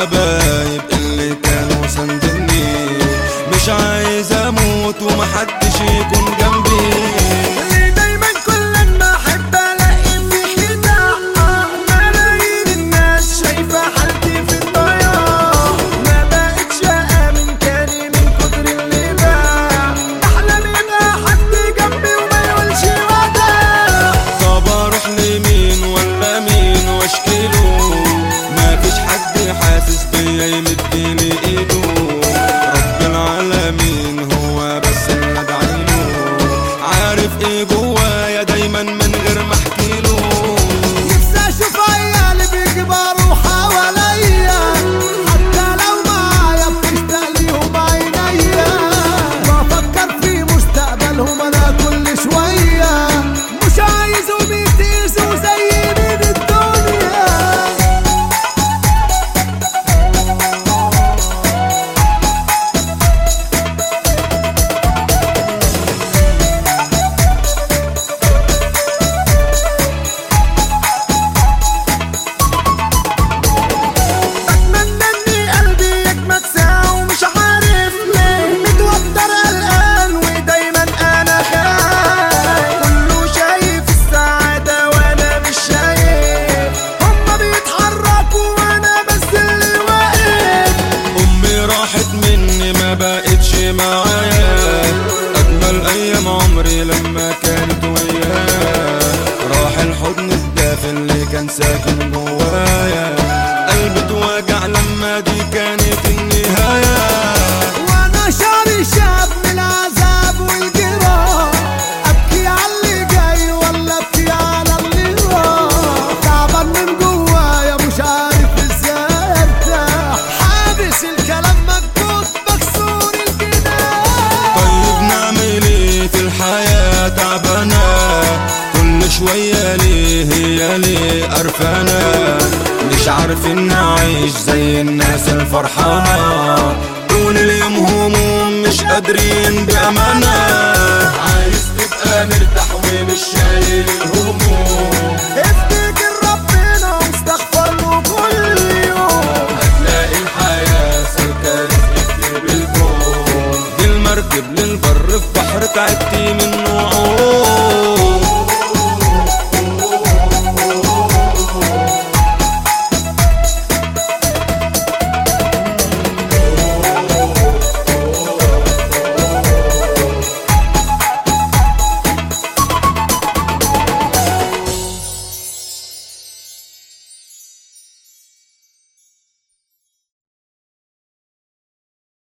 الحبايب اللي كانوا سندني مش عايز اموت ومحدش يكون جنبي اللي دايما كل ما احب الاقي في خداع ملايين الناس شايفه حالتي في الضياع ما بقتش امن تاني من كتر اللي باع بحلم يبقى حد جنبي وما يقولش وداع طب اروح لمين ولا مين واشكيله مفيش حد حاسس بيا يمديلي ايده رب العالمين هو بس اللي ادعيله عارف ايه جوايا دايما من غير ما احكيله نفسي اشوف عيالي بيكبروا حواليا حتى لو معايا بتشتاق ليهم عينيا بفكر في مستقبلهم انا كل شويه مش عايزهم يتقيسوا زي من الدنيا بتمنى اني قلبي يجمد ساعة ومش عارف ليه متوتر قلقان ودايما انا خايف كله شايف السعادة وانا مش شايف هما بيتحركوا وانا بس اللي واقف امي راحت مني ما بقتش معايا اجمل ايام عمري لما كانت وياها راح الحضن الدافي اللي كان ساكن جوايا قلبي اتوجع لما دي كانت النهايه وانا شعري شاب من العذاب والجراح ابكي على اللي جاي ولا ابكي على اللي راح تعبان من جوايا مش عارف ازاي ارتاح حابس الكلام مكبوت مكسور الجناح طيب نعمل ايه في الحياة تعبانة كل شوية ليه هي ليه قرفانة مش عارفين نعيش زي الناس الفرحانة طول اليوم هموم مش قادرين بأمانة عايز تبقى مرتاح ومش شايل الهموم افتكر ربنا واستغفر له كل يوم هتلاقي الحياة سلكة رزقك بالكون دي المركب للبر في بحر تعبتي منه